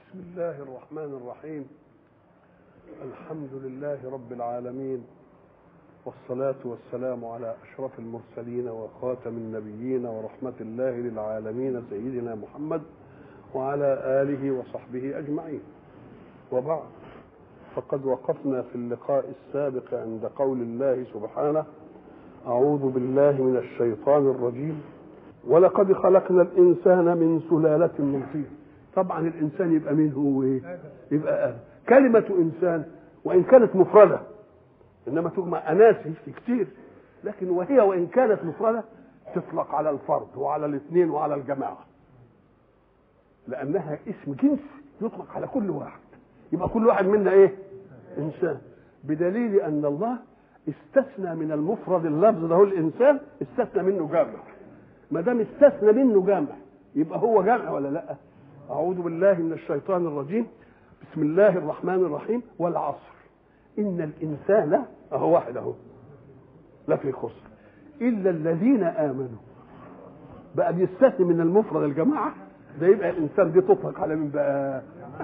بسم الله الرحمن الرحيم الحمد لله رب العالمين والصلاة والسلام على أشرف المرسلين وخاتم النبيين ورحمة الله للعالمين سيدنا محمد وعلى آله وصحبه أجمعين وبعد فقد وقفنا في اللقاء السابق عند قول الله سبحانه أعوذ بالله من الشيطان الرجيم ولقد خلقنا الإنسان من سلالة من طين طبعا الإنسان يبقى مين هو إيه؟ يبقى آدم كلمة إنسان وإن كانت مفردة إنما تجمع أناسي في كتير لكن وهي وإن كانت مفردة تطلق على الفرد وعلى الاثنين وعلى الجماعة لأنها اسم جنس يطلق على كل واحد يبقى كل واحد منا إيه؟ إنسان بدليل أن الله استثنى من المفرد اللفظ ده هو الإنسان استثنى منه جامع ما دام استثنى منه جامع يبقى هو جامع ولا لا؟ أعوذ بالله من الشيطان الرجيم بسم الله الرحمن الرحيم والعصر إن الإنسان أهو واحد أهو لفي خسر إلا الذين آمنوا بقى بيستثني من المفرد الجماعة ده يبقى الإنسان دي تطلق على من بقى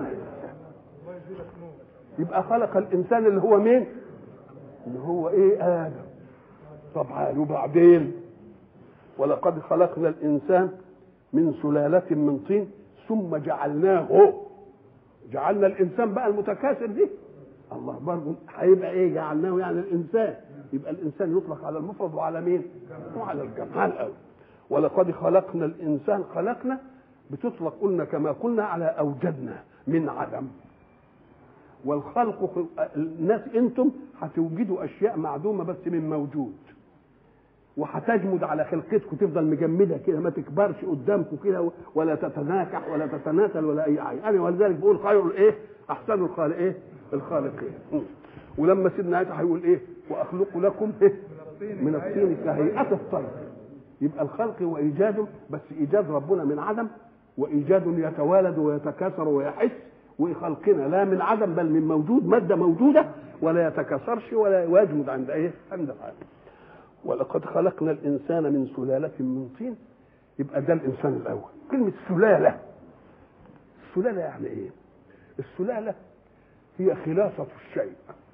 يبقى خلق الإنسان اللي هو مين؟ اللي هو إيه آدم طبعا وبعدين ولقد خلقنا الإنسان من سلالة من طين ثم جعلناه جعلنا الانسان بقى المتكاثر دي الله برضه هيبقى ايه جعلناه يعني الانسان يبقى الانسان يطلق على المفرد وعلى مين؟ وعلى الجمع الاول ولقد خلقنا الانسان خلقنا بتطلق قلنا كما قلنا على اوجدنا من عدم والخلق الناس انتم هتوجدوا اشياء معدومه بس من موجود وهتجمد على خلقتكم تفضل مجمده كده ما تكبرش قدامكم كده ولا تتناكح ولا تتناسل ولا اي حاجه انا ولذلك بقول خير الايه احسن الخالق ايه الخالقين ولما سيدنا عيسى هيقول ايه واخلق لكم إيه؟ من الطين كهيئه الطير يبقى الخلق وايجاده بس ايجاد ربنا من عدم وايجاد يتوالد ويتكاثر ويحس وخلقنا لا من عدم بل من موجود ماده موجوده ولا يتكاثرش ولا يجمد عند ايه عند العالم ولقد خلقنا الانسان من سلاله من طين يبقى ده الانسان الاول كلمه سلاله السلاله يعني ايه السلاله هي خلاصه الشيء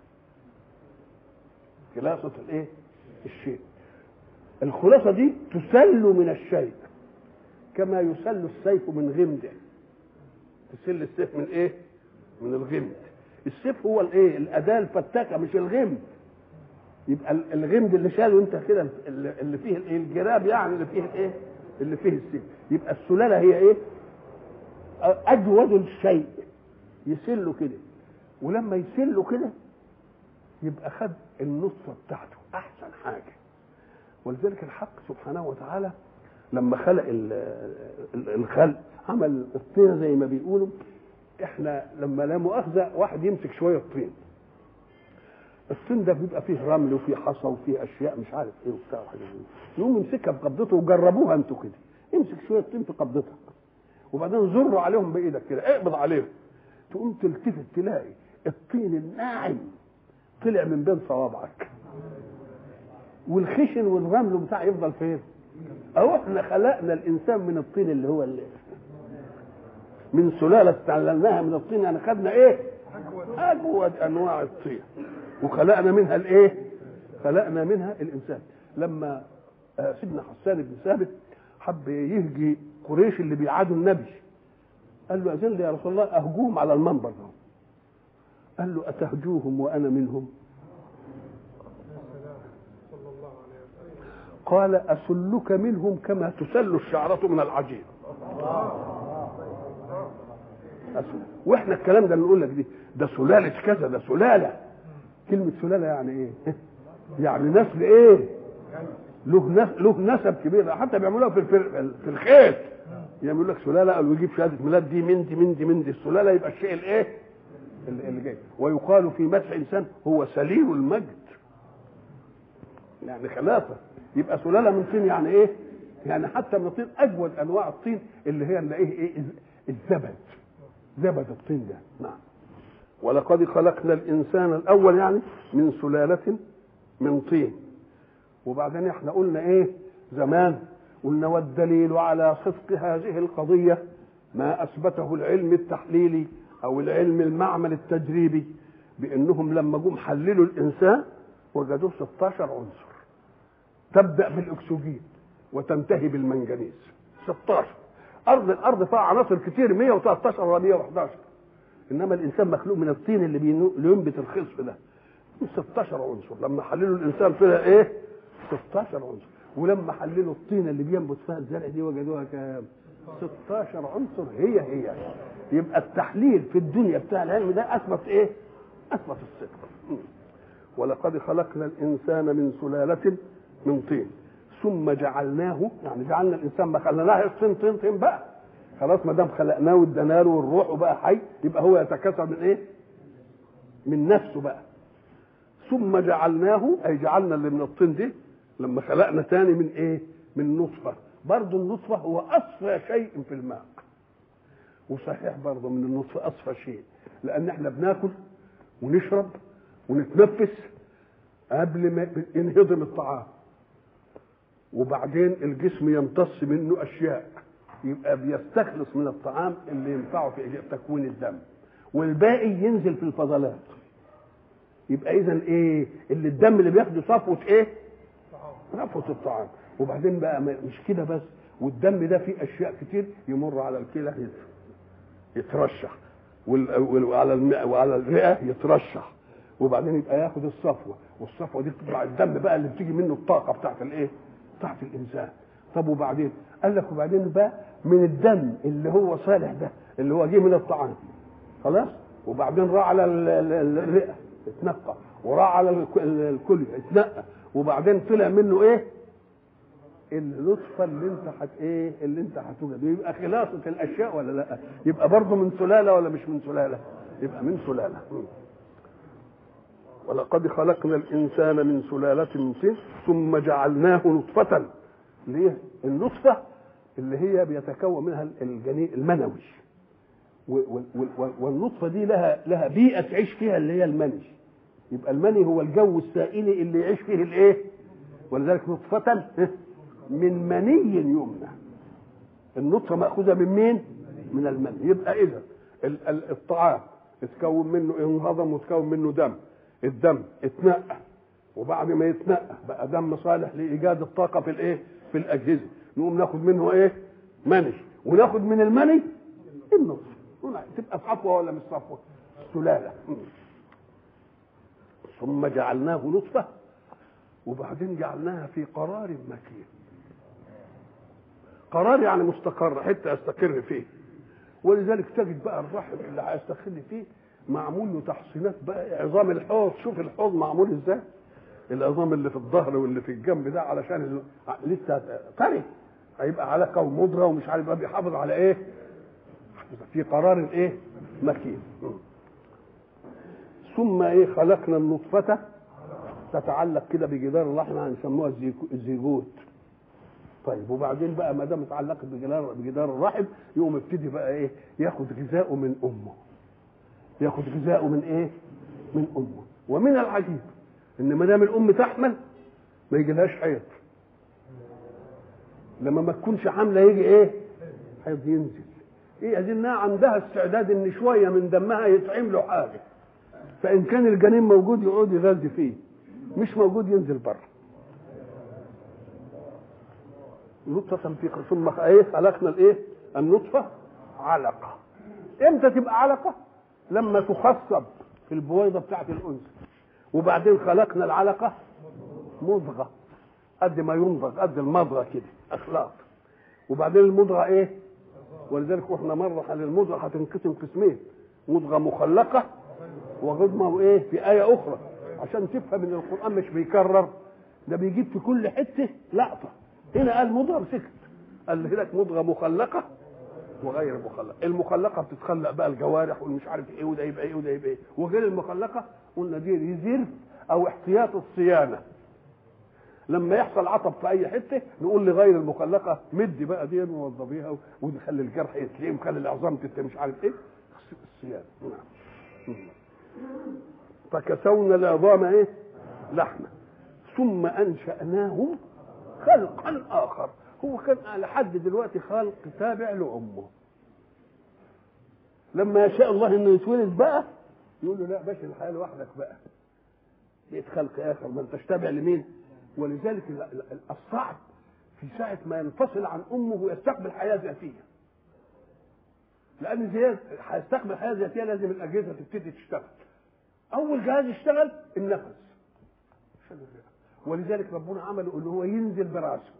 خلاصه الايه الشيء الخلاصه دي تسل من الشيء كما يسل السيف من غمده تسل السيف من ايه من الغمد السيف هو الايه الاداه الفتاكه مش الغمد يبقى الغمد اللي شاله انت كده اللي فيه الايه الجراب يعني اللي فيه الايه اللي فيه السيف يبقى السلاله هي ايه اجود الشيء يسله كده ولما يسله كده يبقى خد النصفه بتاعته احسن حاجه ولذلك الحق سبحانه وتعالى لما خلق الخلق عمل الطين زي ما بيقولوا احنا لما لا مؤاخذه واحد يمسك شويه طين الطين ده بيبقى فيه رمل وفيه حصى وفيه اشياء مش عارف ايه وبتاع وحاجات يقوم يمسكها بقبضته وجربوها انتوا كده امسك شويه طين في قبضتك وبعدين زر عليهم بايدك كده اقبض عليهم تقوم تلتفت تلاقي الطين الناعم طلع من بين صوابعك والخشن والرمل بتاع يفضل فين؟ اهو احنا خلقنا الانسان من الطين اللي هو اللي من سلاله استعلناها من الطين يعني خدنا ايه؟ اجود انواع الطين وخلقنا منها الايه خلقنا منها الانسان لما سيدنا حسان بن ثابت حب يهجي قريش اللي بيعادوا النبي قال له اذن لي يا رسول الله اهجوهم على المنبر ده قال له اتهجوهم وانا منهم قال اسلك منهم كما تسل الشعرة من العجين واحنا الكلام ده نقول لك دي ده سلاله كذا ده سلاله كلمة سلالة يعني ايه؟ يعني نسل ايه؟ له له نسب كبير حتى بيعملوها في في الخيط يعمل لك سلالة قالوا يجيب شهادة ميلاد دي من دي من دي من دي السلالة يبقى الشيء الايه؟ اللي جاي ويقال في مدح انسان هو سليل المجد يعني خلافة يبقى سلالة من طين يعني ايه؟ يعني حتى من الطين اجود انواع الطين اللي هي اللي ايه ايه الزبد زبد الطين ده نعم ولقد خلقنا الانسان الاول يعني من سلاله من طين وبعدين احنا قلنا ايه زمان قلنا والدليل على صدق هذه القضيه ما اثبته العلم التحليلي او العلم المعمل التجريبي بانهم لما جم حللوا الانسان وجدوه 16 عنصر تبدا بالاكسجين وتنتهي بالمنجنيز 16 ارض الارض فيها عناصر كتير 113 ولا 111 انما الانسان مخلوق من الطين اللي بينو- اللي ينبت الخصف ده 16 عنصر لما حللوا الانسان طلع ايه 16 عنصر ولما حللوا الطين اللي بينبت فيها الزرع دي وجدوها كام 16 عنصر هي هي يبقى التحليل في الدنيا بتاع العلم ده اثبت ايه اثبت الصدق م. ولقد خلقنا الانسان من سلاله من طين ثم جعلناه يعني جعلنا الانسان ما خليناه طين طين طين بقى خلاص ما دام خلقناه وادينا له والروح وبقى حي يبقى هو يتكاثر من ايه؟ من نفسه بقى ثم جعلناه اي جعلنا اللي من الطين دي لما خلقنا تاني من ايه؟ من نطفه برضه النطفه هو اصفى شيء في الماء وصحيح برضه من النطفه اصفى شيء لان احنا بناكل ونشرب ونتنفس قبل ما ينهضم الطعام وبعدين الجسم يمتص منه اشياء يبقى بيستخلص من الطعام اللي ينفعه في تكوين الدم والباقي ينزل في الفضلات يبقى اذا ايه اللي الدم اللي بياخده صفوه ايه صفوه الطعام وبعدين بقى ما- مش كده بس والدم ده فيه اشياء كتير يمر على الكلى يت- يترشح وال- وال- وعلى الماء وعلى الرئه يترشح وبعدين يبقى ياخد الصفوه والصفوه دي تطلع الدم بقى اللي بتيجي منه الطاقه بتاعت الايه؟ بتاعت الانسان طب وبعدين قال لك وبعدين بقى من الدم اللي هو صالح ده اللي هو جه من الطعام خلاص وبعدين راح على ال- ال- الرئه اتنقى وراح على الك- الكليه اتنقى وبعدين طلع منه ايه؟ النطفه اللي انت هت ايه اللي انت هتوجد يبقى خلاصه الاشياء ولا لا يبقى برضه من سلاله ولا مش من سلاله يبقى من سلاله م. ولقد خلقنا الانسان من سلاله من طين ثم جعلناه نطفه ليه النطفه اللي هي بيتكون منها الجنين المنوي و- و- و- والنطفه دي لها لها بيئه تعيش فيها اللي هي المني يبقى المني هو الجو السائلي اللي يعيش فيه الايه ولذلك نطفه من مني يمنى النطفه ماخوذه من مين من المني يبقى اذا ال- ال- الطعام اتكون منه انهضم وتكون منه دم الدم اتنقى وبعد ما يتنقى بقى دم صالح لايجاد الطاقه في الايه في الاجهزه نقوم ناخد منه ايه مني وناخد من المني النطفه هنا تبقى صفوه ولا مش صفوه سلاله ثم جعلناه نطفه وبعدين جعلناها في قرار مكين قرار يعني مستقر حته يستقر فيه ولذلك تجد بقى الرحم اللي هيستقر فيه معمول له تحصينات بقى عظام الحوض شوف الحوض معمول ازاي العظام اللي في الظهر واللي في الجنب ده علشان ال- لسه طري هيبقى علقه ومضغه ومش عارف بقى بيحافظ على ايه في قرار الايه مكين ثم ايه خلقنا النطفه تتعلق كده بجدار اللحم هنسموها الزيكو- الزيجوت طيب وبعدين بقى ما دام اتعلقت بجدار بجدار الرحم يقوم يبتدي بقى ايه ياخد غذاؤه من امه ياخد غذاؤه من ايه من امه ومن العجيب ان ما دام الام تحمل ما يجيلهاش حيض لما ما تكونش حامله يجي ايه حيض ينزل ايه دي انها عندها استعداد ان شويه من دمها يتعمل له حاجه فان كان الجنين موجود يقعد يغذي فيه مش موجود ينزل بره نطفة في ثم ايه خلقنا الايه النطفة علقة امتى تبقى علقة لما تخصب في البويضة بتاعت الأنثى وبعدين خلقنا العلقة مضغة قد ما يمضغ قد المضغة كده أخلاق وبعدين المضغة ايه ولذلك واحنا مرة على المضغة هتنقسم قسمين مضغة مخلقة وغضمة وايه في آية أخرى عشان تفهم ان القرآن مش بيكرر ده بيجيب في كل حتة لقطة هنا قال مضغة سكت قال لك مضغة مخلقة وغير مخلقة المخلقة بتتخلق بقى الجوارح والمش عارف ايه وده يبقى ايه وده يبقى ايه وغير المخلقة قلنا دي ريزيرف او احتياط الصيانة لما يحصل عطب في اي حته نقول لغير المخلقه مدي بقى دي ووظفيها ونخلي الجرح يتلئم خلي العظام تت مش عارف ايه الصيانه نعم فكسونا العظام ايه لحمه ثم انشاناه خلقا اخر هو كان لحد دلوقتي خلق تابع لامه لما يشاء الله انه يتولد بقى يقول له لا باش الحياه لوحدك بقى بقيت خلق اخر ما انتش تابع لمين ولذلك الصعب في ساعه ما ينفصل عن امه ويستقبل حياه ذاتيه لان زي هيستقبل حياه ذاتيه لازم الاجهزه تبتدي تشتغل اول جهاز يشتغل النفس ولذلك ربنا عمله ان هو ينزل براسه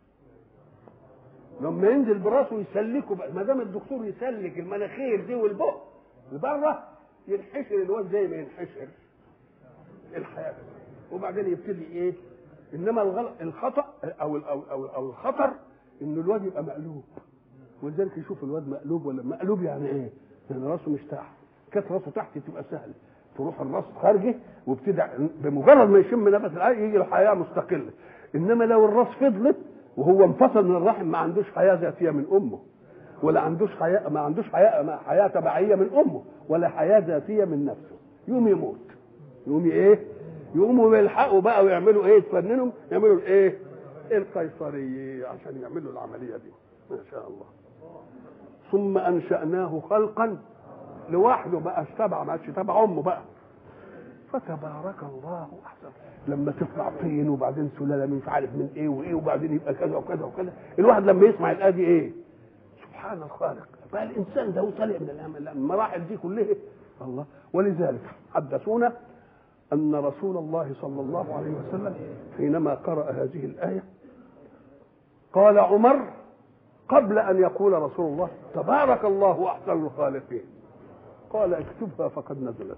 لما ينزل براسه يسلكه بقى ما دام الدكتور يسلك المناخير دي والبق لبره ينحشر الواد زي ما ينحشر الحياه وبعدين يبتدي ايه انما الغلط الخطا او او او, أو الخطر ان الواد يبقى مقلوب ولذلك يشوف الواد مقلوب ولا مقلوب يعني ايه؟ يعني راسه مش تحت كانت راسه تحت تبقى سهله تروح الراس خارجه وابتدع بمجرد ما يشم نفس العين يجي الحياه مستقله انما لو الراس فضلت وهو انفصل من الرحم ما عندوش حياه ذاتيه من امه ولا عندوش حياه ما عندوش حياه حياه تبعيه من امه ولا حياه ذاتيه من نفسه يقوم يموت يقوم ايه يقوموا يلحقوا بقى ويعملوا ايه يتفننوا يعملوا الايه القيصريه عشان يعملوا العمليه دي ما شاء الله ثم انشاناه خلقا لوحده بقى تبع ما عادش تبع امه بقى فتبارك الله احسن لما تطلع طين وبعدين سلاله مش عارف من ايه وايه وبعدين يبقى كذا وكذا وكذا الواحد لما يسمع الايه دي ايه سبحان الخالق بقى الانسان ده طالع من المراحل دي كلها الله ولذلك حدثونا ان رسول الله صلى الله عليه وسلم حينما قرأ هذه الايه قال عمر قبل ان يقول رسول الله تبارك الله احسن الخالقين قال اكتبها فقد نزلت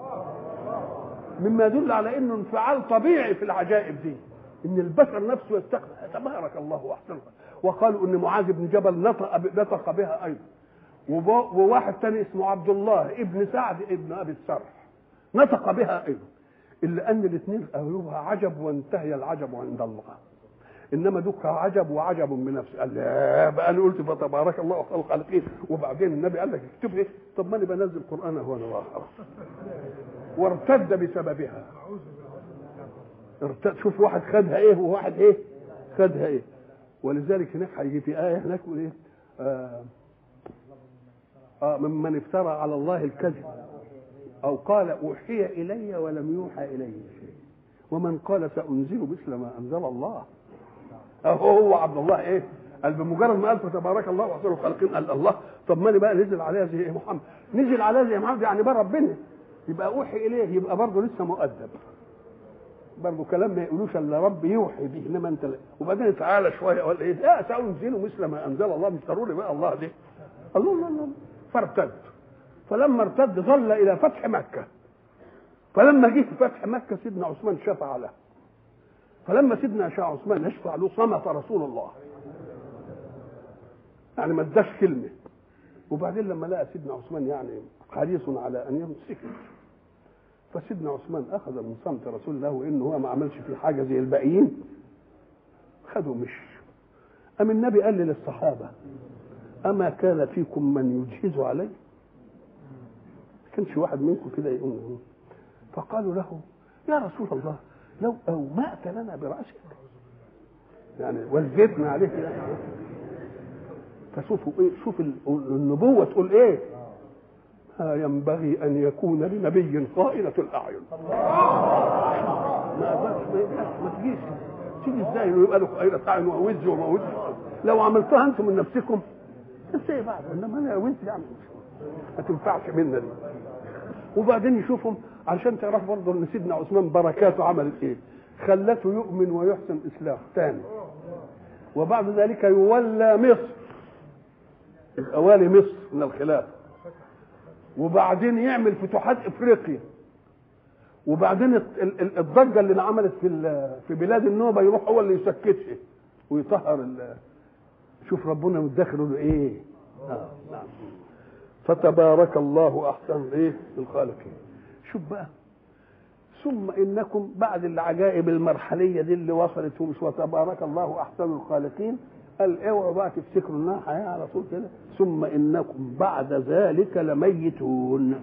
مما يدل على انه انفعال طبيعي في العجائب دي ان البشر نفسه يستقبل تبارك الله واحسن وقالوا ان معاذ بن جبل نطق نطق بها ايضا وواحد ثاني اسمه عبد الله ابن سعد ابن ابي السرح نطق بها ايضا الا ان الاثنين قالوها عجب وانتهي العجب عند الله انما دوك عجب وعجب من نفسه قال لا بقى انا قلت فتبارك الله خلق على خير وبعدين النبي قال لك اكتب ايه طب ما انا بنزل قران هو انا واخر وارتد بسببها ارتد شوف واحد خدها ايه وواحد ايه خدها ايه ولذلك هناك هيجي في ايه هناك يقول ايه آه, آه ممن افترى على الله الكذب او قال اوحي الي ولم يوحى الي شيء ومن قال سانزل مثل ما انزل الله اهو هو عبد الله ايه قال بمجرد ما قال تبارك الله واحسن الخالقين قال الله طب ما بقى نزل عليها زي محمد نزل عليها زي محمد يعني بقى ربنا يبقى اوحي اليه يبقى برضه لسه مؤدب برضه كلام ما يقولوش الا رب يوحي به انما انت لا. وبعدين تعالى شويه ولا ايه لا سانزل مثل ما انزل الله مش ضروري بقى الله دي الله الله الله فارتد فلما ارتد ظل الى فتح مكه فلما جه فتح مكه سيدنا عثمان شفع له فلما سيدنا شاه عثمان يشفع له صمت رسول الله يعني ما اداش كلمه وبعدين لما لقى سيدنا عثمان يعني حريص على ان يمسك فسيدنا عثمان اخذ من صمت رسول الله وانه هو ما عملش في حاجه زي الباقيين خدوا مش أم النبي قال للصحابة أما كان فيكم من يجهز علي كانش واحد منكم كده يقول فقالوا له يا رسول الله لو أومأت لنا برأسك يعني وزيتنا عليه يعني فشوفوا ايه شوف النبوة تقول ايه ما ينبغي ان يكون لنبي خائنة الاعين ما ما تجيش تيجي ازاي انه يبقى له خائنة اعين ووز وموز لو عملتوها انتم من نفسكم ازاي بعد انما انا وز يعني ما تنفعش منا دي وبعدين يشوفهم عشان تعرفوا برضه ان سيدنا عثمان بركاته عملت ايه خلته يؤمن ويحسن اسلام ثاني وبعد ذلك يولى مصر يبقى والي مصر من الخلافه وبعدين يعمل فتوحات افريقيا وبعدين الضجه اللي انعملت في في بلاد النوبه يروح هو اللي يسكتها ويطهر شوف ربنا متدخل له ايه آه. نعم. فتبارك الله احسن ايه الخالقين شوف بقى ثم انكم بعد العجائب المرحليه دي اللي وصلت ومش وتبارك الله احسن الخالقين قال اوعوا بقى تفتكروا انها حياه على طول كده ثم انكم بعد ذلك لميتون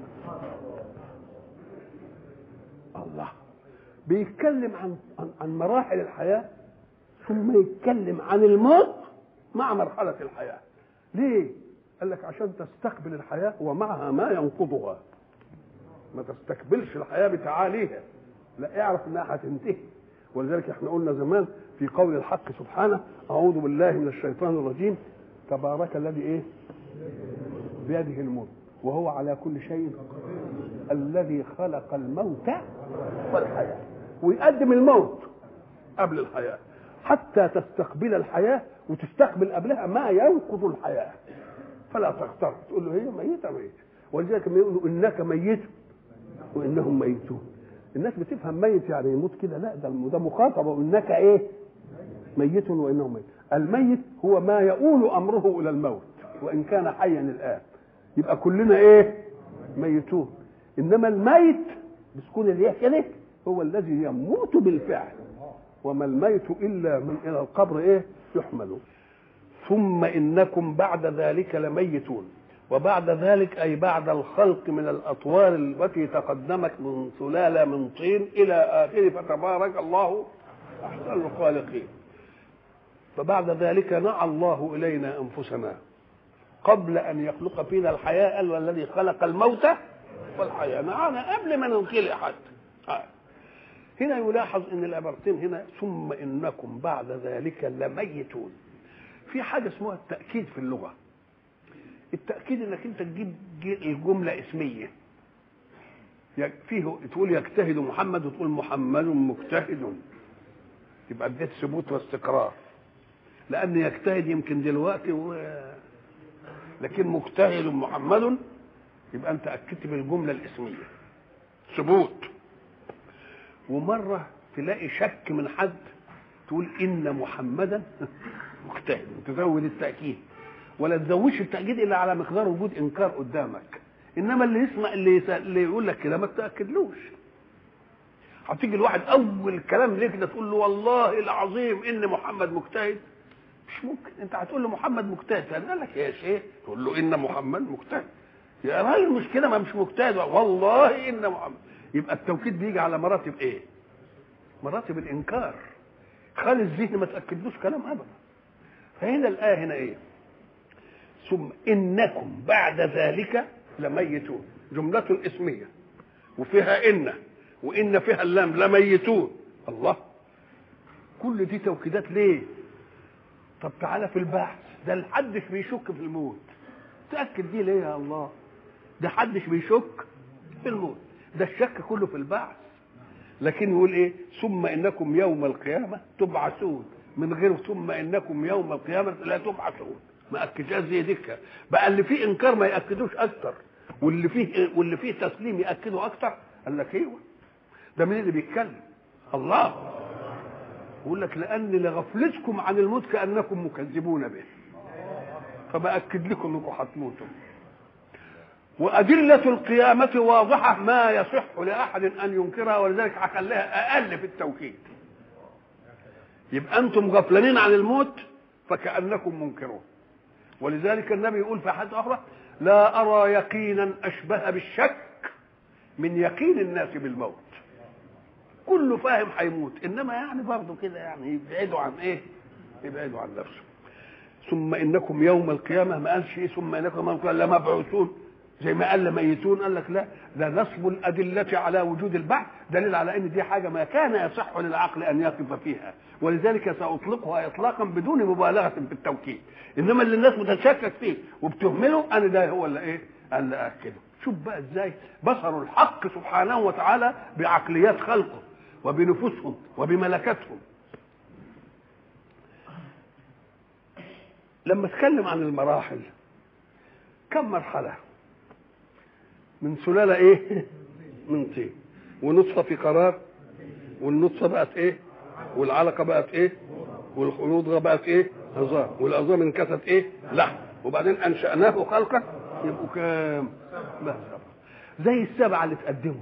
الله بيتكلم عن عن, عن مراحل الحياه ثم يتكلم عن الموت مع مرحله الحياه ليه قال لك عشان تستقبل الحياه ومعها ما ينقضها ما تستقبلش الحياه بتعاليها لا اعرف انها هتنتهي ولذلك احنا قلنا زمان في قول الحق سبحانه اعوذ بالله من الشيطان الرجيم تبارك الذي ايه بيده الملك وهو على كل شيء الذي خلق الموت والحياه ويقدم الموت قبل الحياه حتى تستقبل الحياه وتستقبل قبلها ما ينقض الحياه فلا تغتر تقول له هي ميته ميته ولذلك لما يقولوا انك ميت وانهم ميتون الناس بتفهم ميت يعني يموت كده لا ده ده مخاطبه وانك ايه ميت وانهم ميت الميت هو ما يؤول امره الى الموت وان كان حيا الان يبقى كلنا ايه ميتون انما الميت بسكون الياء كده هو الذي يموت بالفعل وما الميت الا من الى القبر ايه يحمل ثم انكم بعد ذلك لميتون وبعد ذلك اي بعد الخلق من الاطوار التي تقدمت من سلاله من طين الى اخره فتبارك الله احسن الخالقين فبعد ذلك نعى الله الينا انفسنا قبل ان يخلق فينا الحياه قال والذي خلق الموت والحياه معانا قبل ما ننخلق حتى هنا يلاحظ ان العبارتين هنا ثم انكم بعد ذلك لميتون في حاجه اسمها التاكيد في اللغه التاكيد انك انت تجيب الجمله اسميه فيه تقول يجتهد محمد وتقول محمد مجتهد يبقى اديت ثبوت واستقرار لان يجتهد يمكن دلوقتي و... لكن مجتهد محمد يبقى انت اكدت بالجمله الاسميه ثبوت ومره تلاقي شك من حد تقول ان محمدا مجتهد تزود التاكيد ولا تزودش التاكيد الا على مقدار وجود انكار قدامك انما اللي يسمع اللي, يسأل اللي يقول لك كده ما تاكدلوش هتيجي الواحد اول كلام ليه كده تقول له والله العظيم ان محمد مجتهد مش ممكن انت هتقول له محمد مجتهد فقال لك يا شيخ تقول له ان محمد مجتهد يا راجل مش كده ما مش مجتهد والله ان محمد يبقى التوكيد بيجي على مراتب ايه مراتب الانكار خلي الذهن ما تاكدلوش كلام ابدا فهنا الايه هنا ايه ثم انكم بعد ذلك لميتون جملة اسمية وفيها إن وإن فيها اللام لميتون الله كل دي توكيدات ليه؟ طب تعالى في البحث ده محدش بيشك في الموت تأكد دي ليه يا الله؟ ده حدش بيشك في الموت ده الشك كله في البعث لكن يقول ايه ثم انكم يوم القيامه تبعثون من غير ثم انكم يوم القيامه لا تبعثون ما اكدهاش زي دكه بقى اللي فيه انكار ما ياكدوش اكتر واللي فيه واللي فيه تسليم ياكده اكتر قال لك ايوه ده مين اللي بيتكلم الله يقول لك لان لغفلتكم عن الموت كانكم مكذبون به فباكد لكم انكم هتموتوا وأدلة القيامة واضحة ما يصح لأحد أن ينكرها ولذلك هخليها أقل في التوكيد يبقى أنتم غفلانين عن الموت فكأنكم منكرون ولذلك النبي يقول في حديث أخرى لا أرى يقينا أشبه بالشك من يقين الناس بالموت كله فاهم هيموت إنما يعني برضه كده يعني يبعدوا عن إيه؟ يبعدوا عن نفسه ثم إنكم يوم القيامة ما قالش إيه ثم إنكم يوم القيامة لمبعوثون زي ما قال ميتون قال لك لا ده نصب الأدلة على وجود البعث دليل على أن دي حاجة ما كان يصح للعقل أن يقف فيها ولذلك سأطلقها إطلاقا بدون مبالغة في التوكيد إنما اللي الناس متشكك فيه وبتهمله أنا ده هو اللي إيه اللي أكده شوف بقى إزاي بصروا الحق سبحانه وتعالى بعقليات خلقه وبنفوسهم وبملكتهم لما اتكلم عن المراحل كم مرحله من سلاله ايه من طين ونطفه في قرار والنطفه بقت ايه والعلقه بقت ايه والخلوضه بقت ايه عظام والعظام انكست ايه لحم وبعدين انشاناه خلقا يبقوا كام بس زي السبعه اللي تقدموا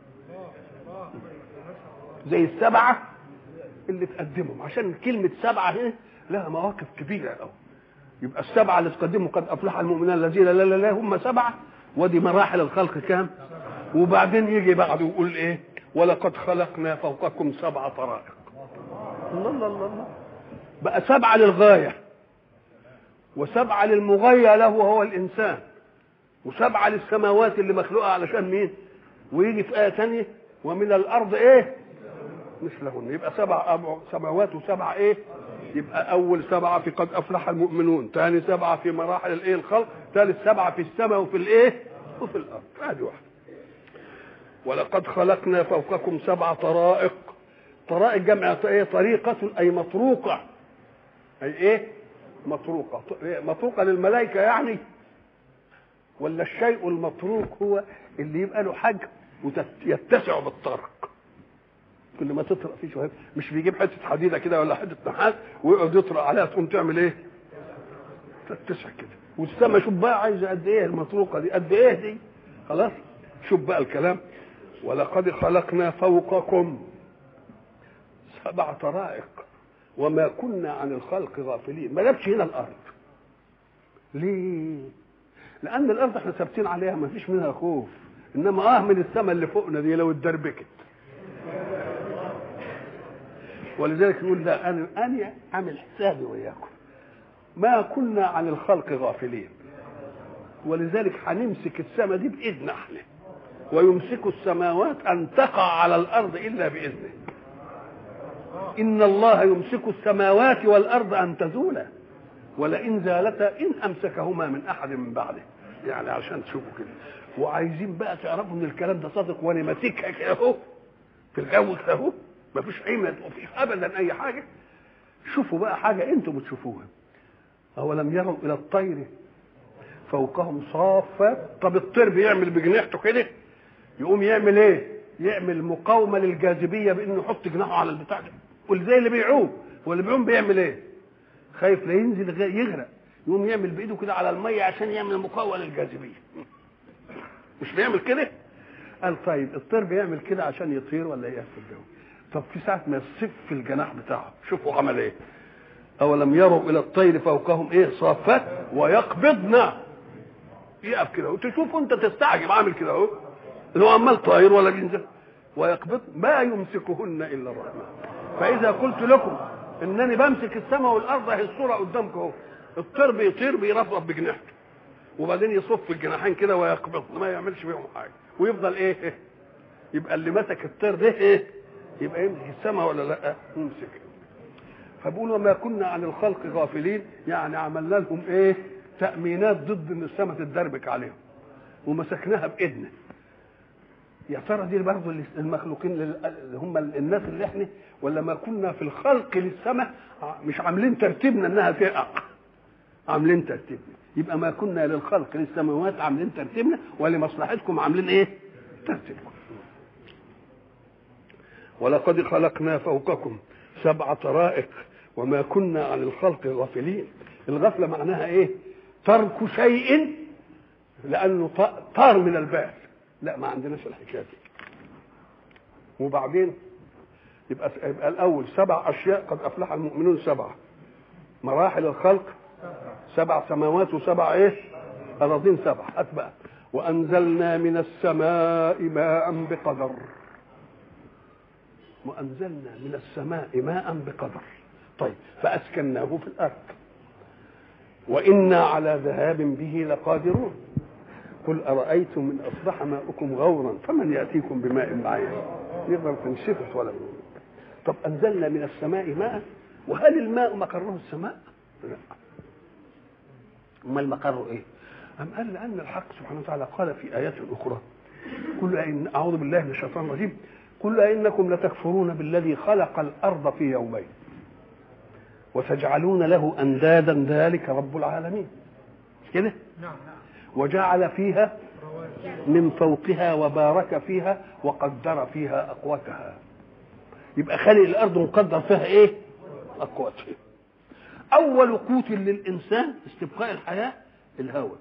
زي السبعه اللي تقدمهم عشان كلمه سبعه هنا لها مواقف كبيره قوي يبقى السبعه اللي تقدموا قد افلح المؤمنين الذين لا لا لا هم سبعه ودي مراحل الخلق كام وبعدين يجي بعده يقول ايه ولقد خلقنا فوقكم سبع طرائق الله الله الله الله بقى سبعه للغايه وسبعة للمغيى له وهو الإنسان وسبعة للسماوات اللي مخلوقة علشان مين ويجي في آية تانية ومن الأرض إيه مثلهن يبقى سبع سماوات وسبعة إيه يبقى أول سبعة في قد أفلح المؤمنون ثاني سبعة في مراحل الإيه الخلق ثالث سبعة في السماء وفي الإيه وفي الأرض هذه واحدة ولقد خلقنا فوقكم سبع طرائق طرائق جمع ايه طريقة أي مطروقة أي إيه مطروقة مطروقة للملائكة يعني ولا الشيء المطروق هو اللي يبقى له حجم ويتسع بالطرق كل ما تطرق فيه شويه مش بيجيب حته حديده كده ولا حته نحاس ويقعد يطرق عليها تقوم تعمل ايه؟ تتسع كده والسما شوف بقى عايزه قد ايه المطروقه دي قد ايه دي خلاص شوف بقى الكلام ولقد خلقنا فوقكم سبع طرائق وما كنا عن الخلق غافلين ما جابش هنا الارض ليه لان الارض احنا ثابتين عليها ما فيش منها خوف انما اه من السماء اللي فوقنا دي لو اتدربكت ولذلك يقول لا انا انا عامل حسابي وياكم ما كنا عن الخلق غافلين ولذلك هنمسك السماء دي باذن احنا ويمسك السماوات ان تقع على الارض الا باذنه ان الله يمسك السماوات والارض ان تزولا ولئن زالتا ان امسكهما من احد من بعده يعني عشان تشوفوا كده وعايزين بقى تعرفوا ان الكلام ده صادق وانا ماسكها كده اهو في الجو كده اهو مفيش اي مفيش ابدا اي حاجه شوفوا بقى حاجه انتم بتشوفوها اولم يروا الى الطير فوقهم صافات طب الطير بيعمل بجناحته كده يقوم يعمل ايه يعمل مقاومه للجاذبيه بانه يحط جناحه على البتاع ده واللي زي اللي بيعوم واللي بيعوم بيعمل ايه خايف لا ينزل يغرق يقوم يعمل بايده كده على الميه عشان يعمل مقاومه للجاذبيه مش بيعمل كده قال طيب الطير بيعمل كده عشان يطير ولا يقف في الجو طب في ساعه ما يصف الجناح بتاعه شوفوا عمل ايه اولم يروا الى الطير فوقهم ايه صافات ويقبضن يقف كده وتشوف انت تستعجب عامل كده اهو اللي هو عمال طاير ولا بينزل ويقبض ما يمسكهن الا الرحمن فاذا قلت لكم انني بمسك السماء والارض اهي الصوره قدامكم اهو الطير بيطير بيرفرف بجناحته وبعدين يصف الجناحين كده ويقبض ما يعملش بيهم حاجه ويفضل ايه يبقى اللي مسك الطير ده ايه يبقى يمسك السماء ولا لا يمسك فبقول وما كنا عن الخلق غافلين يعني عملنا لهم ايه تأمينات ضد ان السماء تتدربك عليهم ومسكناها بإيدنا يا ترى دي برضه المخلوقين اللي هم الناس اللي احنا ولا ما كنا في الخلق للسماء مش عاملين ترتيبنا انها تقع عاملين ترتيبنا يبقى ما كنا للخلق للسماوات عاملين ترتيبنا ولمصلحتكم عاملين ايه ترتيبكم ولقد خلقنا فوقكم سبع طرائق وما كنا عن الخلق غافلين الغفله معناها ايه ترك شيء لانه طار من البال لا ما عندناش الحكايه دي وبعدين يبقى يبقى الاول سبع اشياء قد افلح المؤمنون سبعه مراحل الخلق سبع سماوات وسبع ايه اراضين سبع اتبع وانزلنا من السماء ماء بقدر وانزلنا من السماء ماء بقدر طيب فاسكناه في الارض وانا على ذهاب به لقادرون قل ارايتم ان اصبح ماؤكم غورا فمن ياتيكم بماء معين يقدر تنشفط ولا طب انزلنا من السماء ماء وهل الماء مقره السماء؟ لا امال مقره ايه؟ أم قال لأن الحق سبحانه وتعالى قال في آيات أخرى قل إن أعوذ بالله من الشيطان الرجيم قل أئنكم لتكفرون بالذي خلق الأرض في يومين وتجعلون له أندادا ذلك رب العالمين مش كده؟ نعم وجعل فيها من فوقها وبارك فيها وقدر فيها أقواتها يبقى خالق الأرض مقدر فيها إيه؟ أقواتها أول قوت للإنسان استبقاء الحياة الهواء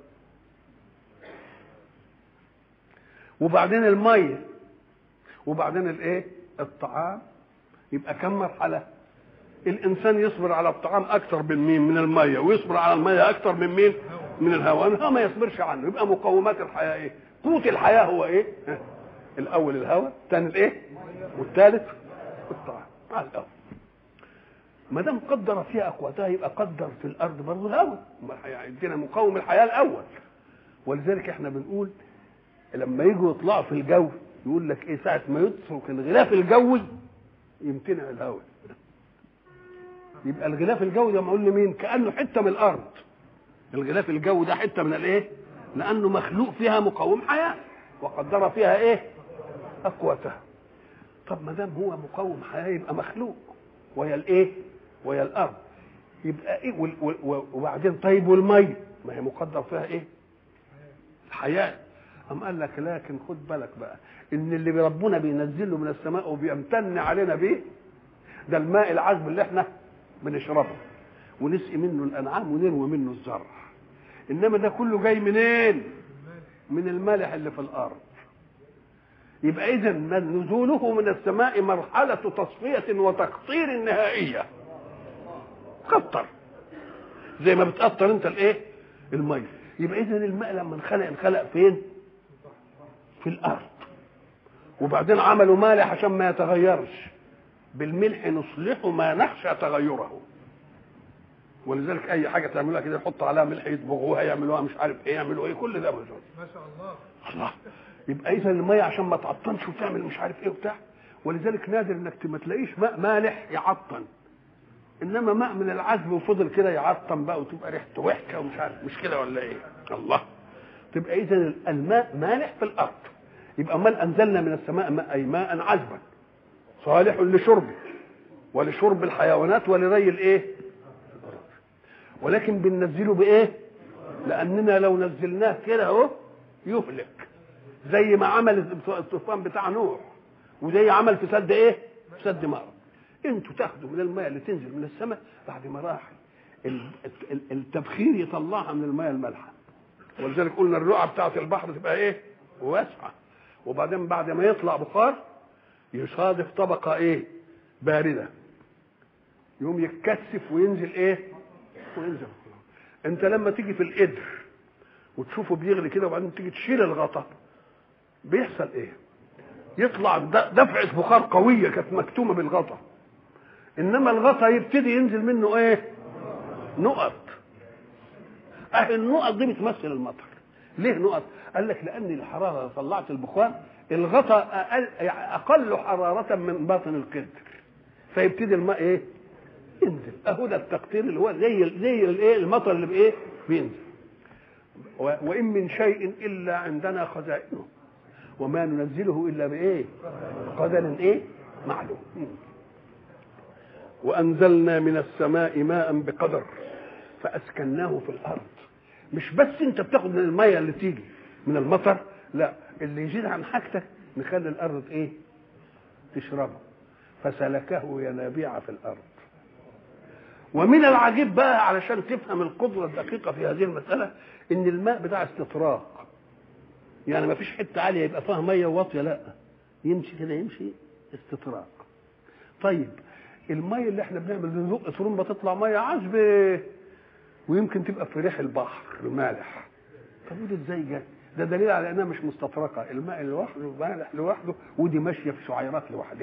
وبعدين الميه وبعدين الايه الطعام يبقى كم مرحله الانسان يصبر على الطعام اكثر من مين من الميه ويصبر على الميه اكثر من مين من الهواء الهواء ما يصبرش عنه يبقى مقومات الحياه ايه قوت الحياه هو ايه ها. الاول الهواء الثاني الايه والثالث الطعام على الاول ما دام قدر فيها اقواتها يبقى قدر في الارض برضه الهواء امال هيدينا مقوم الحياه الاول ولذلك احنا بنقول لما يجوا يطلعوا في الجو يقول لك ايه ساعه ما يترك الغلاف الجوي يمتنع الهواء يبقى الغلاف الجوي ده معقول لمين كانه حته من الارض الغلاف الجوي ده حته من الايه لانه مخلوق فيها مقوم حياه وقدر فيها ايه اقواتها طب ما دام هو مقوم حياه يبقى مخلوق وهي الايه وهي الارض يبقى ايه وال- وال- وبعدين طيب والميه ما هي مقدر فيها ايه الحياه أم قال لك لكن خد بالك بقى ان اللي ربنا بينزله من السماء وبيمتن علينا بيه ده الماء العذب اللي احنا بنشربه ونسقي منه الانعام ونروي منه الزرع انما ده كله جاي منين من الملح اللي في الارض يبقى اذا نزوله من السماء مرحله تصفيه وتقطير نهائيه قطر زي ما بتقطر انت الايه الميه يبقى اذا الماء لما انخلق انخلق فين في الارض وبعدين عملوا مالح عشان ما يتغيرش بالملح نصلح ما نخشى تغيره ولذلك اي حاجه تعملوها كده يحطوا عليها ملح يصبغوها يعملوها مش عارف ايه يعملوا ايه كل ده موجود ما شاء الله الله يبقى اذا الميه عشان ما تعطنش وتعمل مش عارف ايه وبتاع ولذلك نادر انك ما تلاقيش ماء مالح يعطن انما ماء من العذب وفضل كده يعطن بقى وتبقى ريحته وحكه ومش عارف مش كده ولا ايه الله تبقى اذا الماء مالح في الارض يبقى امال انزلنا من السماء ماء اي ماء عذبا صالح لشربه ولشرب الحيوانات ولري الايه ولكن بننزله بايه لاننا لو نزلناه كده اهو يهلك زي ما عمل الطوفان بتاع نوح وزي عمل في سد ايه في سد مأرب انتوا تاخدوا من الماء اللي تنزل من السماء بعد مراحل ال- ال- التبخير يطلعها من الماء المالحه ولذلك قلنا الرقعه بتاعت البحر تبقى ايه واسعه وبعدين بعد ما يطلع بخار يصادف طبقه ايه بارده يقوم يتكثف وينزل ايه وينزل انت لما تيجي في القدر وتشوفه بيغلي كده وبعدين تيجي تشيل الغطا بيحصل ايه يطلع د- دفعه بخار قويه كانت مكتومه بالغطا انما الغطا يبتدي ينزل منه ايه نقط اهي النقط دي بتمثل المطر ليه نقط قال لك لان الحراره اللي طلعت البخار الغطا اقل يعني اقل حراره من باطن القدر فيبتدي الماء ايه ينزل اهو ده التقطير اللي هو زي زي الايه المطر اللي بايه بينزل و- وان من شيء الا عندنا خزائنه وما ننزله الا بايه قدر ايه معلوم مم. وانزلنا من السماء ماء بقدر فاسكناه في الارض مش بس انت بتاخد من الميه اللي تيجي من المطر لا اللي يزيد عن حاجتك نخلي الارض ايه تشربه فسلكه ينابيع في الارض ومن العجيب بقى علشان تفهم القدره الدقيقه في هذه المساله ان الماء بتاع استطراق يعني ما فيش حته عاليه يبقى فيها ميه واطيه لا يمشي كده يمشي استطراق طيب الميه اللي احنا بنعمل بنزق ترمبه تطلع ميه عذبه ويمكن تبقى في ريح البحر المالح طب ودي ازاي جت؟ ده دليل على انها مش مستطرقه الماء لوحده مالح لوحده ودي ماشيه في شعيرات لوحدها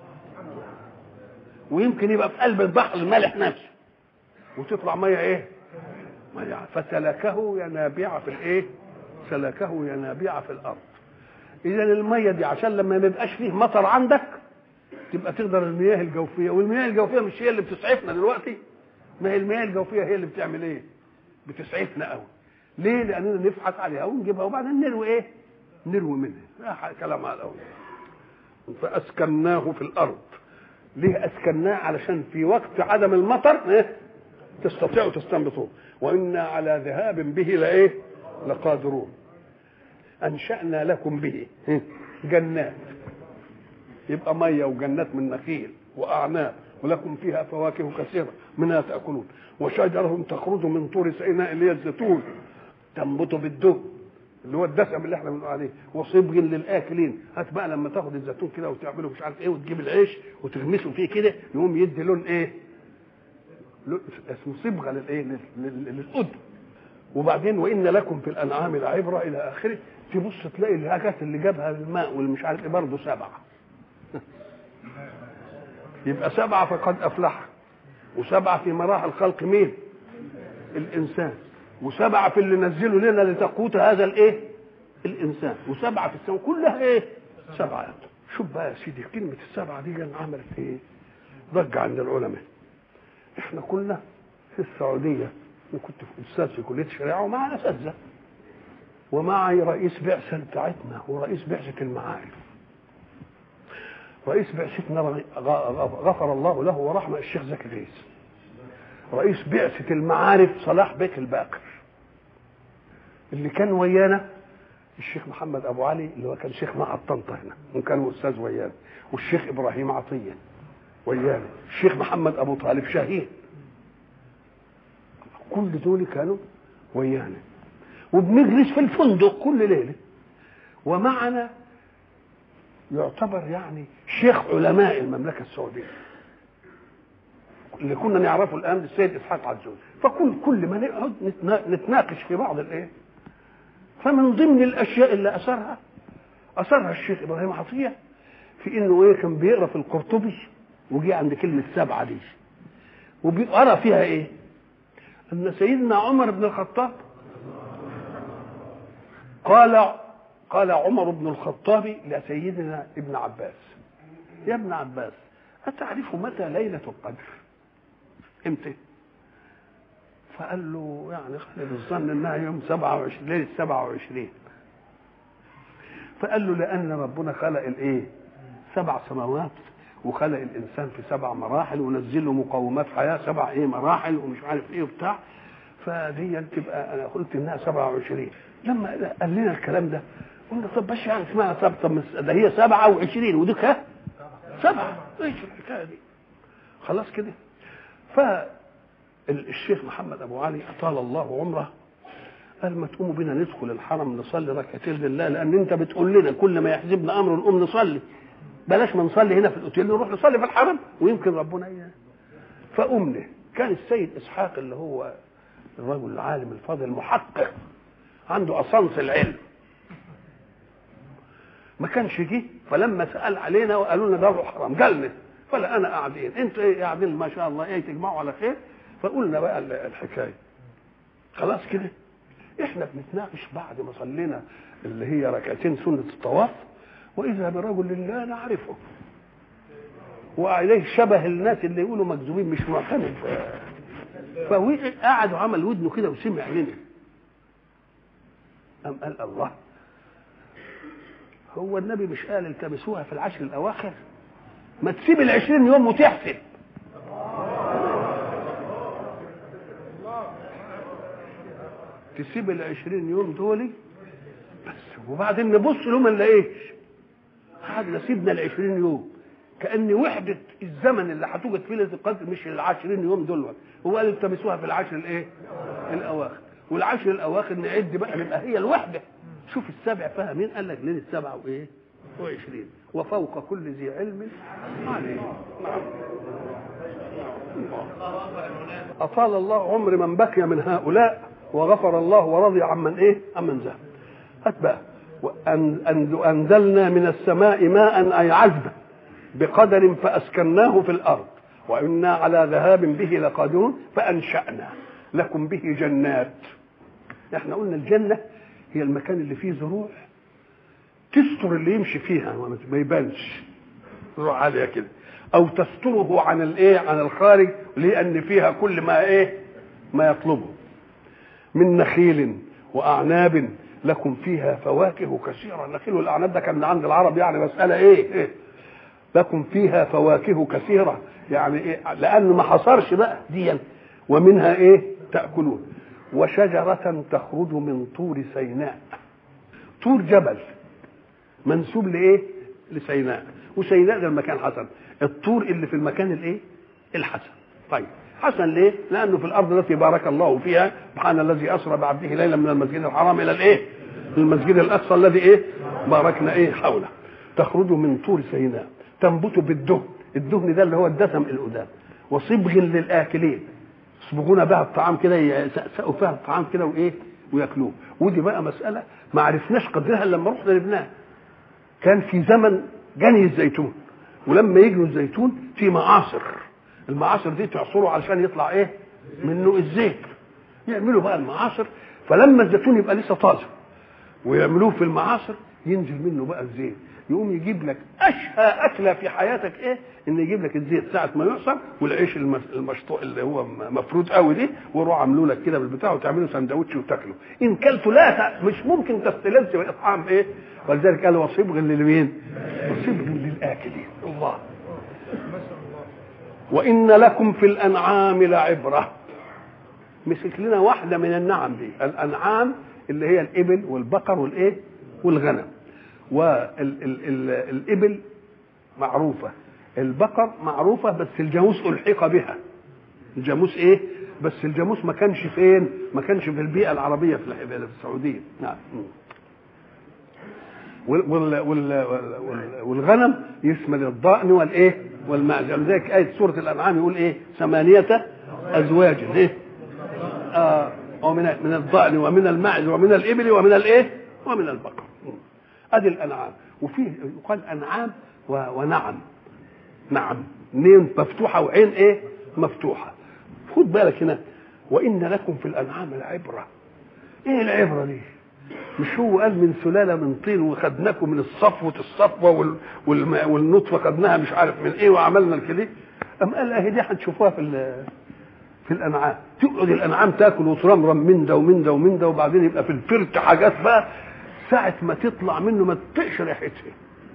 ويمكن يبقى في قلب البحر المالح نفسه وتطلع ميه ايه؟ ميه فسلكه ينابيع في الايه؟ سلكه ينابيع في الارض اذا الميه دي عشان لما ما يبقاش فيه مطر عندك تبقى تقدر المياه الجوفيه والمياه الجوفيه مش هي اللي بتسعفنا دلوقتي ما هي المياه الجوفيه هي اللي بتعمل ايه بتسعفنا قوي ليه لاننا نفحص عليها ونجيبها وبعدين نروي ايه نروي منها لا كلام على الاول فاسكناه في الارض ليه اسكناه علشان في وقت عدم المطر ايه تستطيعوا تستنبطوه وانا على ذهاب به لايه لقادرون انشانا لكم به إيه؟ جنات يبقى ميه وجنات من نخيل واعناب ولكم فيها فواكه كثيره منها تاكلون وشجره تخرج من طور سيناء اللي هي الزيتون تنبت بالدهن اللي هو الدسم اللي احنا بنقول عليه وصبغ للاكلين هات بقى لما تاخد الزيتون كده وتعمله مش عارف ايه وتجيب العيش وتغمسه فيه كده يقوم يدي لون ايه؟ لون اسمه صبغه للايه؟ لل- لل- للقدم وبعدين وان لكم في الانعام لعبره الى اخره تبص تلاقي الحاجات اللي جابها الماء واللي مش عارف ايه برضه سبعه يبقى سبعه فقد افلح وسبعه في مراحل خلق مين الانسان وسبعه في اللي نزلوا لنا لتقوت هذا الايه الانسان وسبعه في السماء كلها ايه سبعه شوف بقى يا سيدي كلمه السبعه دي عملت ايه ضجه عند العلماء احنا كنا في السعوديه وكنت في استاذ في كليه الشريعه ومعنا اساتذه ومعي رئيس بعثه بتاعتنا ورئيس بعثه المعارف رئيس بعثتنا غفر الله له ورحمه الشيخ زكي غيث رئيس بعثه المعارف صلاح بيك الباقر اللي كان ويانا الشيخ محمد ابو علي اللي هو كان شيخ مع طنطا هنا وكان استاذ ويانا والشيخ ابراهيم عطيه ويانا الشيخ محمد ابو طالب شاهين كل دول كانوا ويانا وبنجلس في الفندق كل ليله ومعنا يعتبر يعني شيخ علماء المملكه السعوديه اللي كنا نعرفه الان السيد اسحاق عزوز فكل كل ما نقعد نتناقش في بعض الايه فمن ضمن الاشياء اللي اثرها اثرها الشيخ ابراهيم عطيه في انه ايه كان بيقرا في القرطبي وجي عند كلمه سبعه دي وبيقرا فيها ايه ان سيدنا عمر بن الخطاب قال قال عمر بن الخطاب لسيدنا ابن عباس يا ابن عباس أتعرف متى ليلة القدر امتى فقال له يعني خلي الظن انها يوم 27 ليله 27 فقال له لان ربنا خلق الايه سبع سماوات وخلق الانسان في سبع مراحل ونزل له مقومات حياه سبع ايه مراحل ومش عارف ايه وبتاع فدي تبقى انا قلت انها 27 لما قال لنا الكلام ده قلنا طب باش يعني اسمها سبع طب ده هي 27 ودي كام؟ سبعه ايش الحكايه دي؟ خلاص كده فالشيخ محمد ابو علي اطال الله عمره قال ما تقوموا بينا ندخل الحرم نصلي ركعتين لله لان انت بتقول لنا كل ما يحزبنا امر نقوم نصلي بلاش ما نصلي هنا في الاوتيل نروح نصلي في الحرم ويمكن ربنا اياه فقمنا كان السيد اسحاق اللي هو الرجل العالم الفاضل المحقق عنده اصنص العلم ما كانش جه فلما سال علينا وقالوا لنا ده حرام قالنا فلا انا قاعدين انتوا ايه قاعدين ما شاء الله ايه تجمعوا على خير فقلنا بقى الحكايه خلاص كده احنا بنتناقش بعد ما صلينا اللي هي ركعتين سنه الطواف واذا برجل لا نعرفه وعليه شبه الناس اللي يقولوا مكذوبين مش معتمد فقعد وعمل ودنه كده وسمع لنا قام قال الله هو النبي مش قال التمسوها في العشر الاواخر ما تسيب العشرين يوم وتحسب تسيب العشرين يوم دول بس وبعدين نبص لهم ما نلاقيش قعدنا سيبنا العشرين يوم كأن وحدة الزمن اللي هتوجد فيه ليلة القدر مش العشرين يوم دول هو قال التمسوها في العشر الايه؟ الأواخر والعشر الأواخر نعد بقى نبقى هي الوحدة شوف السبع فيها مين قال لك ليلة سبعة وإيه؟ وعشرين وفوق كل ذي علم عليم نعم أطال الله عمر من بقي من هؤلاء وغفر الله ورضي عمن إيه؟ عمن ذهب هات بقى وأنزلنا من السماء ماء أي عذبا بقدر فأسكناه في الأرض وإنا على ذهاب به لقادرون فأنشأنا لكم به جنات احنا قلنا الجنة هي المكان اللي فيه زروع تستر اللي يمشي فيها ما يبانش زروع عالية كده أو تستره عن الايه عن الخارج لأن فيها كل ما ايه ما يطلبه من نخيل وأعناب لكم فيها فواكه كثيرة النخيل والأعناب ده كان عند العرب يعني مسألة إيه, إيه لكم فيها فواكه كثيرة يعني إيه لأنه ما حصرش بقى ديا ومنها إيه تأكلون وشجرة تخرج من طور سيناء طور جبل منسوب لإيه لسيناء وسيناء ده المكان حسن الطور اللي في المكان الإيه الحسن طيب حسن ليه؟ لأنه في الأرض التي بارك الله فيها سبحان الذي أسرى بعبده ليلا من المسجد الحرام إلى الإيه؟ المسجد الأقصى الذي إيه؟ باركنا إيه حوله تخرج من طور سيناء تنبت بالدهن الدهن ده اللي هو الدسم القدام وصبغ للآكلين يصبغون بها الطعام كده يسقسقوا فيها الطعام كده وإيه؟ وياكلوه ودي بقى مسألة ما عرفناش قدرها لما رحنا لبنان كان في زمن جني الزيتون ولما يجنوا الزيتون في معاصر المعاصر دي تعصره علشان يطلع ايه منه الزيت يعملوا بقى المعاصر فلما الزيتون يبقى لسه طازه ويعملوه في المعاصر ينزل منه بقى الزيت يقوم يجيب لك اشهى اكله في حياتك ايه ان يجيب لك الزيت ساعه ما يعصر والعيش المس- المشطوع اللي هو م- مفروض قوي دي ويروح عاملوه لك كده بالبتاع وتعمله سندوتش وتاكله ان كلته لا ت- مش ممكن تستلذ باطعام ايه ولذلك قال وصبغ للمين وصبغ للاكلين الله وان لكم في الانعام لعبره مسك لنا واحده من النعم دي الانعام اللي هي الابل والبقر والايه والغنم والابل معروفه البقر معروفه بس الجاموس الحق بها الجاموس ايه بس الجاموس ما كانش فين ما كانش في البيئه العربيه في الح- في السعوديه نعم وال وال وال وال والغنم يشمل الضأن والايه والمعز ولذلك آية سورة الأنعام يقول إيه ثمانية أزواج إيه آه ومن من الضأن ومن المعز ومن الإبل ومن الإيه ومن البقر أدي الأنعام وفيه يقال أنعام و- ونعم نعم نين مفتوحة وعين إيه مفتوحة خد بالك هنا وإن لكم في الأنعام العبرة إيه العبرة دي مش هو قال من سلاله من طين وخدناكم من الصفوه الصفوه وال... والم... والنطفه خدناها مش عارف من ايه وعملنا الكده ام قال اهي دي هتشوفوها في ال... في الانعام تقعد الانعام تاكل وترمرم من ده ومن ده ومن ده وبعدين يبقى في الفرت حاجات بقى ساعه ما تطلع منه ما تطقش ريحتها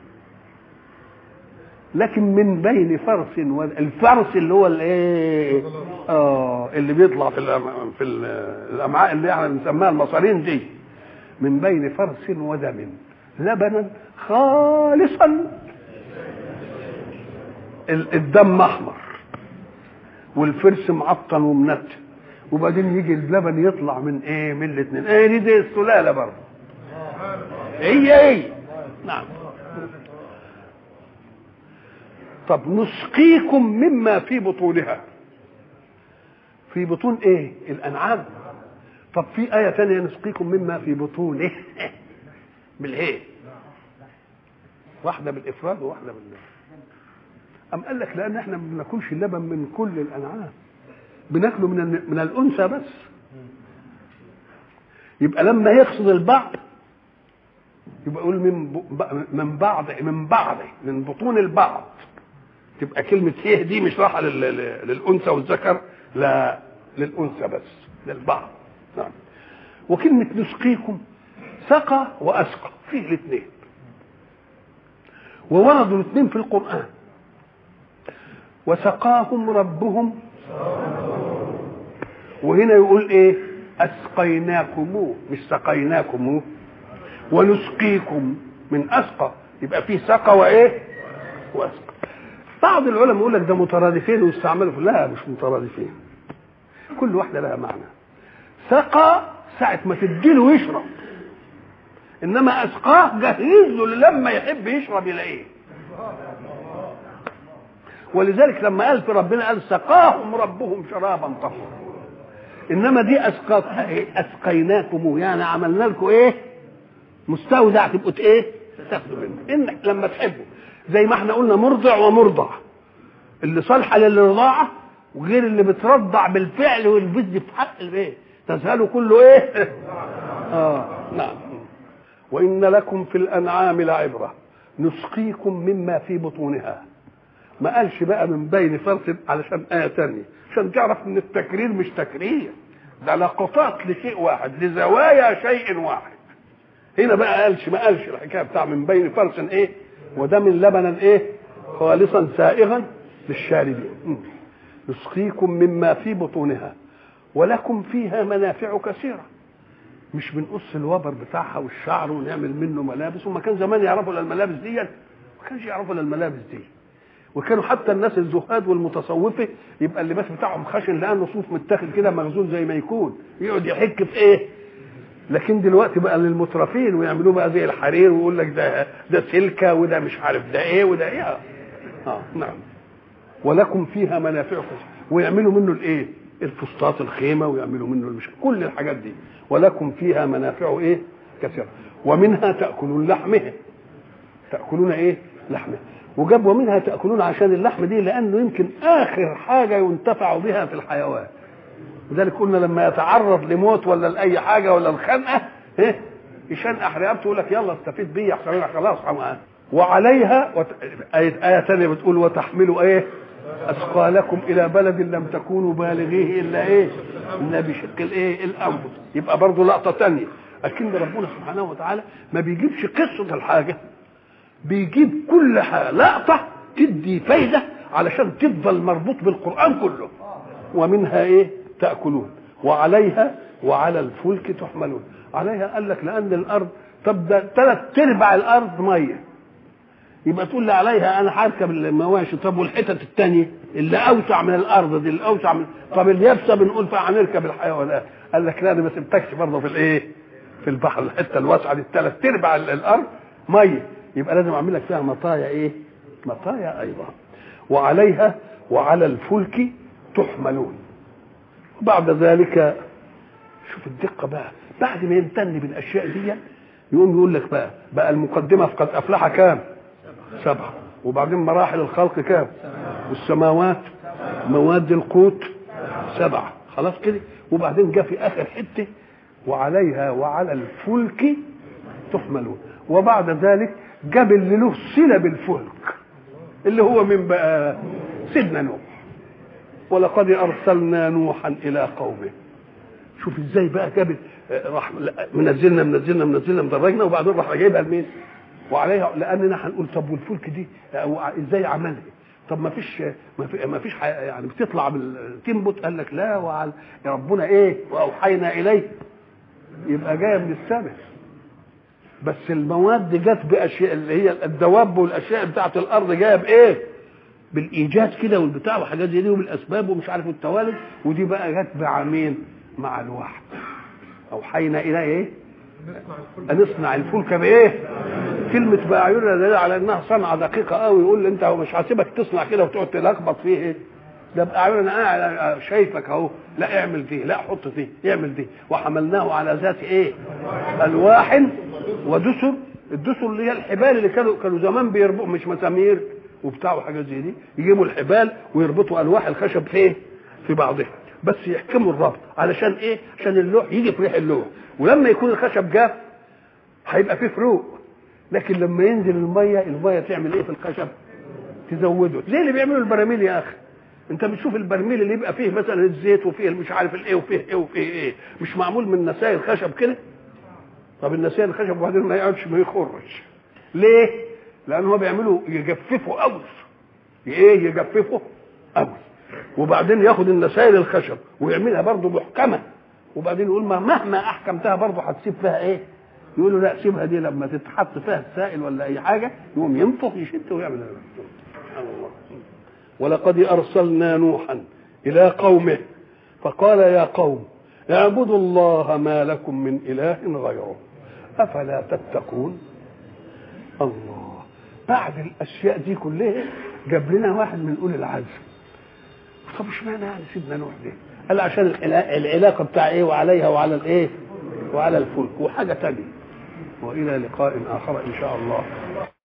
لكن من بين فرس و... الفرس اللي هو الايه اه اللي بيطلع في الأم... في ال- الامعاء اللي احنا بنسميها المصارين دي من بين فرس ودم لبنا خالصا ال- الدم احمر والفرس معطن ومنتن وبعدين يجي اللبن يطلع من ايه من الاثنين ايه دي زي السلاله برضه هي هي نعم طب نسقيكم مما في بطونها في بطون ايه الانعام طب في آية تانية نسقيكم مما في بطونه بالإيه؟ واحدة بالإفراد وواحدة بال أم قال لك لأن إحنا ما بناكلش اللبن من كل الأنعام بناكله من الن- من الأنثى بس يبقى لما يقصد البعض يبقى يقول من ب- من بعض من بعض من بطون البعض تبقى كلمة هيه دي مش رايحة لل- لل- للأنثى والذكر لا للأنثى بس للبعض نعم وكلمة نسقيكم سقى وأسقى فيه الاثنين ووردوا الاثنين في القرآن وسقاهم ربهم وهنا يقول ايه اسقيناكموه مش سقيناكموه ونسقيكم من اسقى يبقى فيه سقى وايه واسقى بعض العلماء يقول لك ده مترادفين ويستعملوا في لا مش مترادفين كل واحده لها معنى سقى ساعة ما تديله يشرب انما اسقاه جهز له لما يحب يشرب يلاقيه ولذلك لما قال في ربنا قال سقاهم ربهم شرابا طهورا انما دي اسقاك اسقيناكم يعني عملنا لكم ايه مستودع تبقوا ايه تاخدوا منه انك لما تحبوا زي ما احنا قلنا مرضع ومرضع اللي صالحه للرضاعه وغير اللي بترضع بالفعل والبز في حق الايه تسهل كله ايه اه نعم وان لكم في الانعام لعبره نسقيكم مما في بطونها ما قالش بقى من بين فرس علشان آية تانية عشان تعرف ان التكرير مش تكرير ده لقطات لشيء واحد لزوايا شيء واحد هنا بقى قالش ما قالش الحكايه بتاع من بين فرس ايه ودم لبنا ايه خالصا سائغا للشاربين م. نسقيكم مما في بطونها ولكم فيها منافع كثيره مش بنقص الوبر بتاعها والشعر ونعمل منه ملابس وما كان زمان يعرفوا الملابس دي ما كانش يعرفوا الملابس دي وكانوا حتى الناس الزهاد والمتصوفه يبقى اللباس بتاعهم خشن لانه صوف متاخد كده مخزون زي ما يكون يقعد يحك في ايه لكن دلوقتي بقى للمترفين ويعملوه بقى زي الحرير ويقول لك ده ده سلكه وده مش عارف ده ايه وده ايه اه نعم ولكم فيها منافع كثيرة ويعملوا منه الايه الفسطاط الخيمه ويعملوا منه المش... كل الحاجات دي ولكم فيها منافع ايه كثيره ومنها تاكلون لحمها تاكلون ايه لحمها وجاب ومنها تاكلون عشان اللحم دي لانه يمكن اخر حاجه ينتفع بها في الحيوان لذلك قلنا لما يتعرض لموت ولا لاي حاجه ولا الخنقه ايه يشنقح رقبته يقول لك يلا استفيد بيه احسن انا خلاص حمقان. وعليها وت... آية, آية ثانية بتقول وتحملوا ايه اثقالكم الى بلد لم تكونوا بالغيه الا ايه الا بشق الايه الانفس يبقى برضه لقطه ثانيه لكن ربنا سبحانه وتعالى ما بيجيبش قصه الحاجه بيجيب كل حاجه لقطه تدي فايده علشان تفضل مربوط بالقران كله ومنها ايه تاكلون وعليها وعلى الفلك تحملون عليها قال لك لان الارض طب ده ثلاث ارباع الارض ميه يبقى تقول لي عليها انا هركب المواشي طب والحتت الثانيه اللي اوسع من الارض دي اللي اوسع من طب اليابسه بنقول فيها هنركب الحيوانات قال لك لا انا ما سبتكش برضه في الايه؟ في البحر الحته الواسعه دي الثلاث ارباع الارض ميه يبقى لازم اعمل لك فيها مطايا ايه؟ مطايا ايضا وعليها وعلى الفلك تحملون وبعد ذلك شوف الدقه بقى بعد ما يمتن بالاشياء دي يقوم يقول لك بقى بقى المقدمه في قد افلح كام؟ سبعه وبعدين مراحل الخلق كام؟ والسماوات مواد القوت سبعه خلاص كده وبعدين جاء في اخر حته وعليها وعلى الفلك تحملون وبعد ذلك جاب اللي له صله بالفلك اللي هو من بقى سيدنا نوح ولقد ارسلنا نوحا الى قومه شوف ازاي بقى جاب راح منزلنا منزلنا منزلنا مدرجنا وبعدين راح جايبها لمين؟ وعليها لاننا هنقول طب والفلك دي ازاي عملها؟ طب ما فيش ما, في ما فيش يعني بتطلع تنبت قال لك لا وعلى ربنا ايه واوحينا اليه يبقى جايه من السماء بس المواد جت باشياء اللي هي الدواب والاشياء بتاعت الارض جايه بايه؟ بالايجاد كده والبتاع وحاجات زي دي وبالاسباب ومش عارف التوالد ودي بقى جت مع مين؟ مع الوحي اوحينا اليه ايه؟ ان اصنع الفلك بايه؟ كلمة بأعيننا دليل على انها صنعة دقيقة قوي يقول لي انت مش هسيبك تصنع كده وتقعد تلخبط فيه ايه؟ ده بأعيننا قاعد شايفك اهو لا اعمل فيه لا حط فيه اعمل فيه وحملناه على ذات ايه؟ الواح ودسر الدسر اللي هي الحبال اللي كانوا كانوا زمان بيربطوا مش مسامير وبتاع وحاجات زي دي يجيبوا الحبال ويربطوا الواح الخشب فين؟ في بعضها بس يحكموا الربط علشان ايه؟ عشان اللوح يجي في ريح اللوح ولما يكون الخشب جاف هيبقى فيه فروق لكن لما ينزل الميه الميه تعمل ايه في الخشب؟ تزوده ليه اللي بيعملوا البراميل يا اخي؟ انت بتشوف البرميل اللي يبقى فيه مثلا الزيت وفيه مش عارف الايه وفيه ايه وفيه ايه مش معمول من نسائل خشب كده طب النسائل الخشب وبعدين ما يقعدش ما يخرش ليه؟ لان هو بيعملوا يجففوا قوي ايه يجففوا قوي وبعدين ياخد النسائل الخشب ويعملها برضه محكمه وبعدين يقول ما مهما احكمتها برضه هتسيب فيها ايه؟ يقولوا لا سيبها دي لما تتحط فيها السائل ولا اي حاجه يقوم ينفخ يشد ويعمل سبحان الله ولقد ارسلنا نوحا الى قومه فقال يا قوم اعبدوا الله ما لكم من اله غيره افلا تتقون الله بعد الاشياء دي كلها جاب لنا واحد من اولي العزم طب اشمعنى يعني سيدنا نوح دي قال عشان العلاقه بتاع ايه وعليها وعلى الايه وعلى الفلك وحاجه تانية والى لقاء اخر ان شاء الله